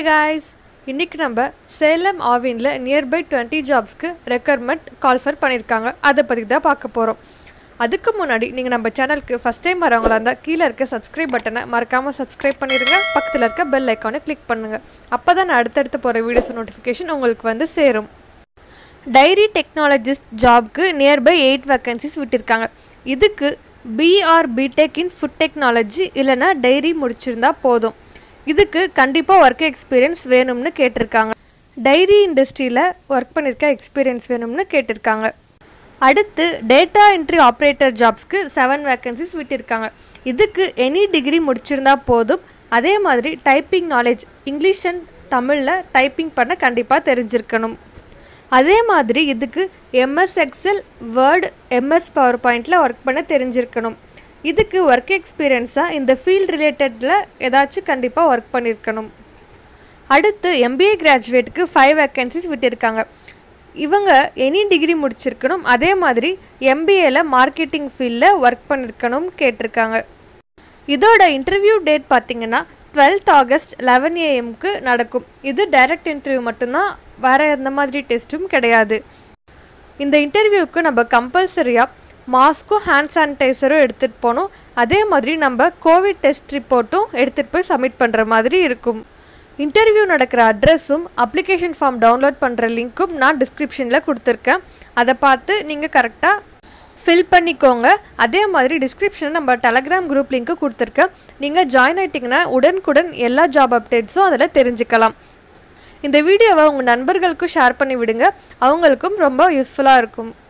hi guys இன்றைக்கி நம்ம சேலம் ஆவினில் நியர்பை டுவெண்ட்டி ஜாப்ஸ்க்கு ரெக்யர்மெண்ட் கால்ஃபர் பண்ணியிருக்காங்க அதை பற்றி தான் பார்க்க போகிறோம் அதுக்கு முன்னாடி நீங்கள் நம்ம சேனலுக்கு ஃபஸ்ட் டைம் வரவங்களா இருந்தால் கீழே இருக்க சப்ஸ்கிரைப் பட்டனை மறக்காமல் சப்ஸ்கிரைப் பண்ணிடுங்க பக்கத்தில் இருக்க பெல் ஐக்கானை கிளிக் பண்ணுங்கள் அப்போ தான் நான் அடுத்தடுத்து போகிற வீடியோஸ் நோட்டிஃபிகேஷன் உங்களுக்கு வந்து சேரும் டைரி டெக்னாலஜிஸ்ட் ஜாப்க்கு நியர்பை எயிட் வேக்கன்சிஸ் விட்டிருக்காங்க இதுக்கு பிஆர் பிடெக் இன் ஃபுட் டெக்னாலஜி இல்லைன்னா டைரி முடிச்சிருந்தா போதும் இதுக்கு கண்டிப்பாக ஒர்க் எக்ஸ்பீரியன்ஸ் வேணும்னு கேட்டிருக்காங்க டைரி இண்டஸ்ட்ரியில் ஒர்க் பண்ணியிருக்க எக்ஸ்பீரியன்ஸ் வேணும்னு கேட்டிருக்காங்க அடுத்து டேட்டா என்ட்ரி ஆப்ரேட்டர் ஜாப்ஸ்க்கு செவன் வேக்கன்சிஸ் விட்டிருக்காங்க இதுக்கு எனி டிகிரி முடிச்சிருந்தா போதும் அதே மாதிரி டைப்பிங் நாலேஜ் இங்கிலீஷ் அண்ட் தமிழில் டைப்பிங் பண்ண கண்டிப்பாக தெரிஞ்சிருக்கணும் அதே மாதிரி இதுக்கு MS Excel word MS power பாயிண்டில் ஒர்க் பண்ண தெரிஞ்சிருக்கணும் இதுக்கு ஒர்க் எக்ஸ்பீரியன்ஸாக இந்த ஃபீல்ட் ரிலேட்டடில் ஏதாச்சும் கண்டிப்பாக ஒர்க் பண்ணியிருக்கணும் அடுத்து எம்பிஏ கிராஜுவேட்டுக்கு ஃபைவ் வேக்கன்சிஸ் விட்டிருக்காங்க இவங்க எனி டிகிரி முடிச்சிருக்கணும் அதே மாதிரி எம்பிஏல மார்க்கெட்டிங் ஃபீல்டில் ஒர்க் பண்ணியிருக்கணும் கேட்டிருக்காங்க இதோட இன்டர்வியூ டேட் பார்த்தீங்கன்னா டுவெல்த் ஆகஸ்ட் லெவன் ஏஎம்க்கு நடக்கும் இது டைரக்ட் இன்டர்வியூ மட்டும்தான் வேற எந்த மாதிரி டெஸ்ட்டும் கிடையாது இந்த இன்டர்வியூக்கு நம்ம கம்பல்சரியாக மாஸ்க்கும் ஹேண்ட் சானிடைசரும் எடுத்துகிட்டு போகணும் அதே மாதிரி நம்ம கோவிட் டெஸ்ட் ரிப்போர்ட்டும் எடுத்துகிட்டு போய் சப்மிட் பண்ணுற மாதிரி இருக்கும் இன்டர்வியூ நடக்கிற அட்ரஸும் அப்ளிகேஷன் ஃபார்ம் டவுன்லோட் பண்ணுற லிங்க்கும் நான் டிஸ்கிரிப்ஷனில் கொடுத்துருக்கேன் அதை பார்த்து நீங்கள் கரெக்டாக ஃபில் பண்ணிக்கோங்க அதே மாதிரி டிஸ்கிரிப்ஷனில் நம்ம டெலகிராம் குரூப் லிங்க்கு கொடுத்துருக்கேன் நீங்கள் ஜாயின் ஆகிட்டிங்கன்னா உடனுக்குடன் எல்லா ஜாப் அப்டேட்ஸும் அதில் தெரிஞ்சுக்கலாம் இந்த வீடியோவை உங்கள் நண்பர்களுக்கும் ஷேர் பண்ணி விடுங்க அவங்களுக்கும் ரொம்ப யூஸ்ஃபுல்லாக இருக்கும்